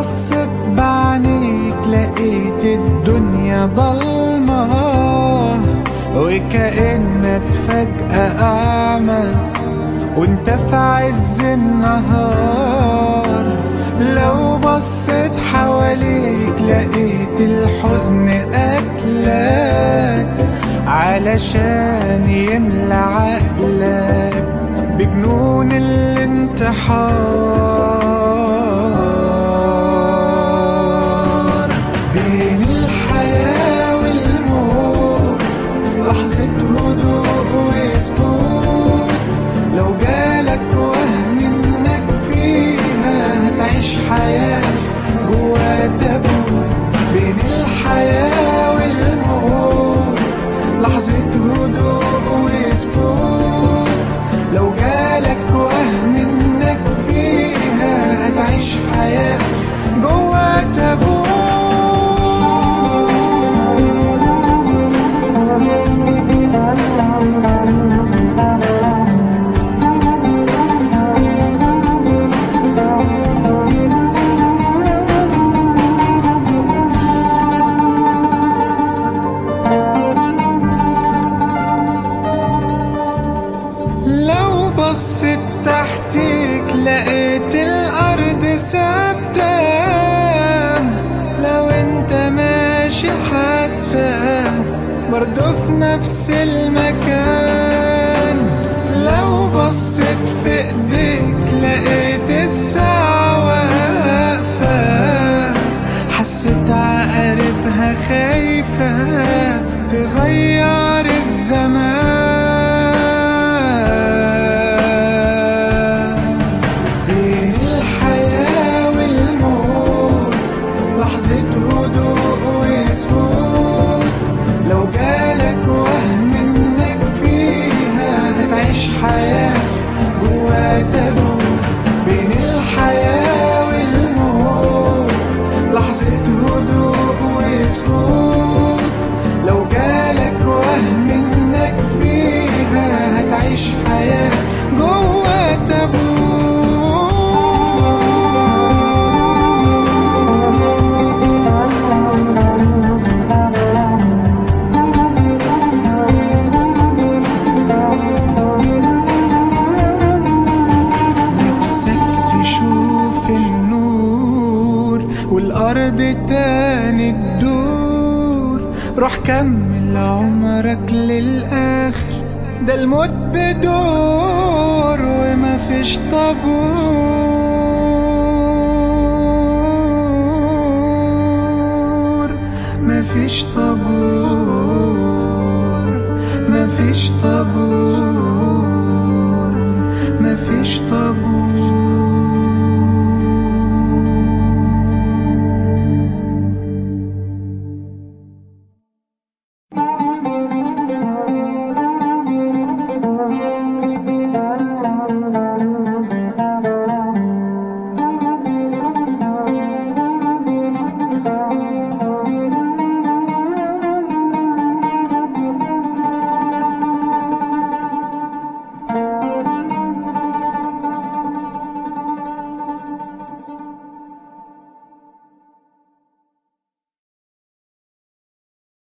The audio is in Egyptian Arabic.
بصيت بعينيك لقيت الدنيا ضلمة وكأنك فجأة أعمى وانت في عز النهار لو بصيت حواليك لقيت الحزن قتلك علشان يملى عقلك بجنون الانتحار بين الحياة والموت لحظة هدوء وسكوت لو جالك وهم انك فيها هتعيش حياة جوا تابوت بين الحياة والموت لحظة هدوء وسكوت لو جالك وهم انك فيها هتعيش حياة جوا تابوت لو بصيت تحتيك لقيت الأرض ثابتة لو انت ماشي حتى برضه في نفس المكان لو بصيت في ايديك لقيت الساعة واقفة حسيت عقاربها خايفة تغير الزمان بين الحياة والموت لحظة هدوء وسكوت لو جالك وهم انك فيها هتعيش حياة جوا تابوت بين الحياة والموت لحظة هدوء وسكوت لو جالك وهم انك فيها هتعيش حياة جوا تابوت نفسك تشوف النور والأرض تاني تدور روح كمل عمرك للآخر ده الموت بدور وما فيش طابور ما فيش طابور ما فيش طابور ما فيش طابور